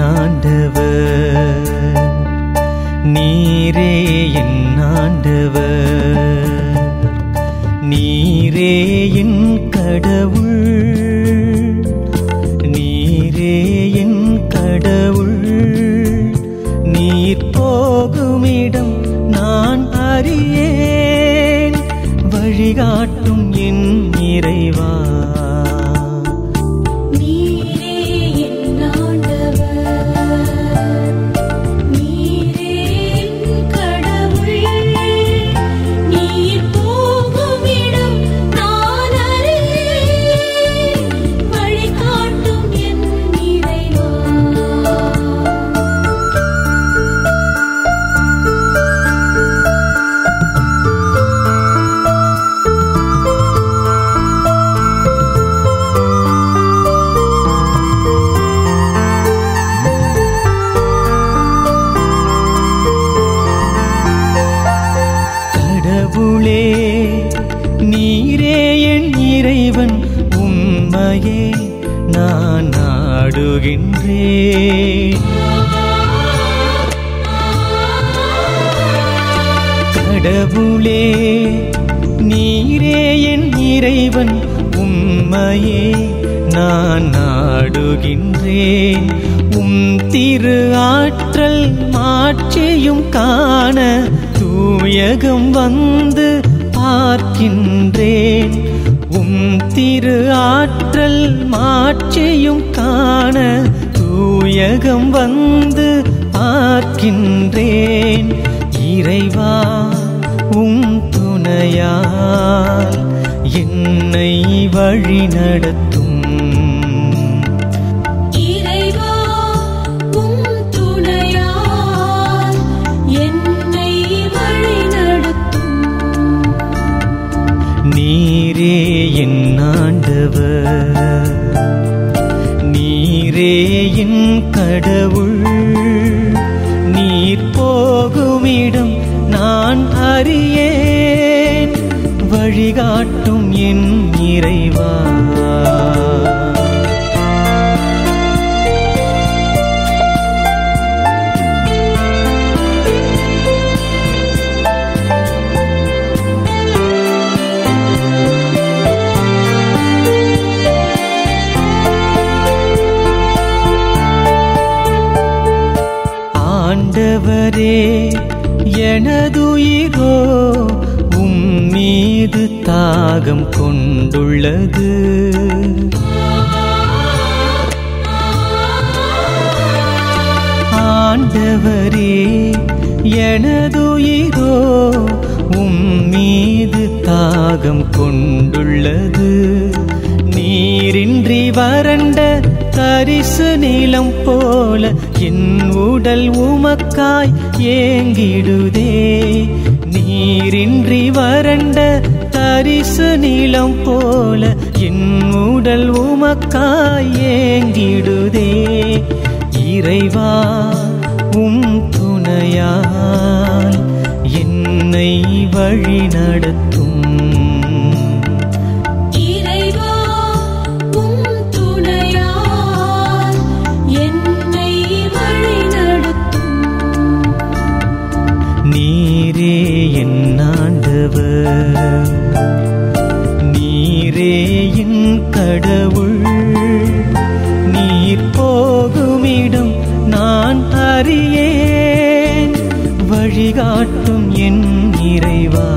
ஆண்டவர் நீரே என் ஆண்டவர் நீரே என் கடவுள் நீரே என் கடவுள் நீர் போகுமிடம் நான் அறியேன் வழிகாட்டும் என் இறைவா நீரே என் ஆண்டவர் நீரே என் கடவுள் நீர் போகுமிடம் நான் அறியேன் வழிகாட்டும் என் இறைவா கடவுளே நீரே என் இறைவன் உம்மையே நான் நாடுகின்றேன் கடவுளே நீரே என் இறைவன் உம்மையே நான் நாடுகின்றேன் உம் திரு ஆற்றல் மாட்சியும் காண தூயகம் வந்து பார்க்கின்றேன் உம் திரு ஆற்றல் மாட்சியும் காண தூயகம் வந்து பார்க்கின்றேன் இறைவா உம் துணையால் என்னை வழி நடத்தும் இறைவா உம் துணையால் என்னை வழிநடத்தும் நீரே என் ஆண்டவர் நீரே என் கடவுள் நீர் போகுமிடம் நான் அறியேன் வழிகாட்டும் என் இறைவா ஆண்டவரே எனதுயிரோ உம் மீது தாகம் கொண்டுள்ளது ஆண்டவரே எனதுயிரோ உம் மீது தாகம் கொண்டுள்ளது நீரின்றி வறண்ட தரிசு நிலம் போல என் உடல் உமக்காய் ஏங்கிடுதே நீரின்றி வறண்ட தரிசு நிலம் போல என் உடல் உமக்காய் ஏங்கிடுதே இறைவா உம் துணையால் என்னை வழி நடத்தும் இறைவா உம் துணையால் என்னை வழிநடத்தும் நீரே என் ஆண்டவர் நீரே என் கடவுள் நீர் போகுமிடம் நான் அறியேன் வழிகாட்டும் என் இறைவா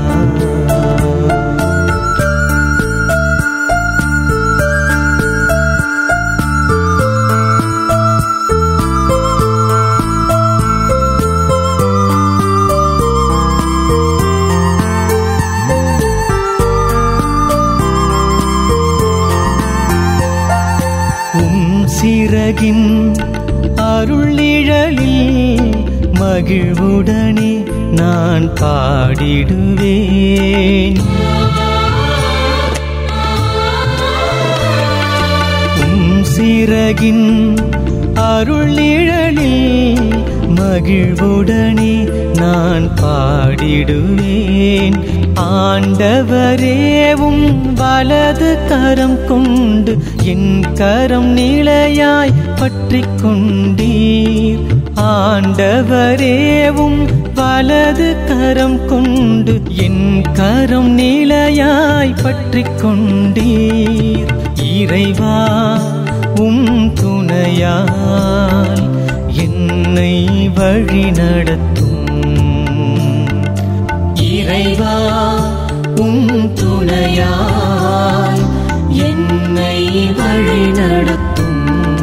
உம் சிறகின் அருள் நிழலில் மகிழ்வுடனே நான் பாடிடுவேன் உம் சிறகின் அருள் நிழலில் மகிழ்வுடனே நான் பாடிடுவேன் ஆண்டவரேவும் வலது கரம் கொண்டு என் கரம் நிலையாய் பற்றிக் கொண்டீர் ஆண்டவரேவும் வலது கரம் கொண்டு என் கரம் நிலையாய் பற்றிக் கொண்டீர் இறைவா உம் துணையால் என்னை வழி நடத்தும் இறைவா உம் துணையால் என்னை வழி நடத்தும்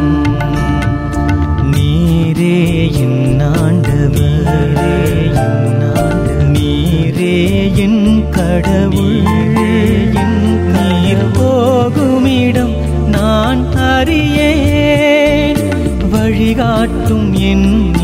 நீரே என் ஆண்டவரே என் ஆண்டு நீரே என் கடவுள் என் நீர் போகுமிடம் நான் அறியேன் வழிகாட்டும் என்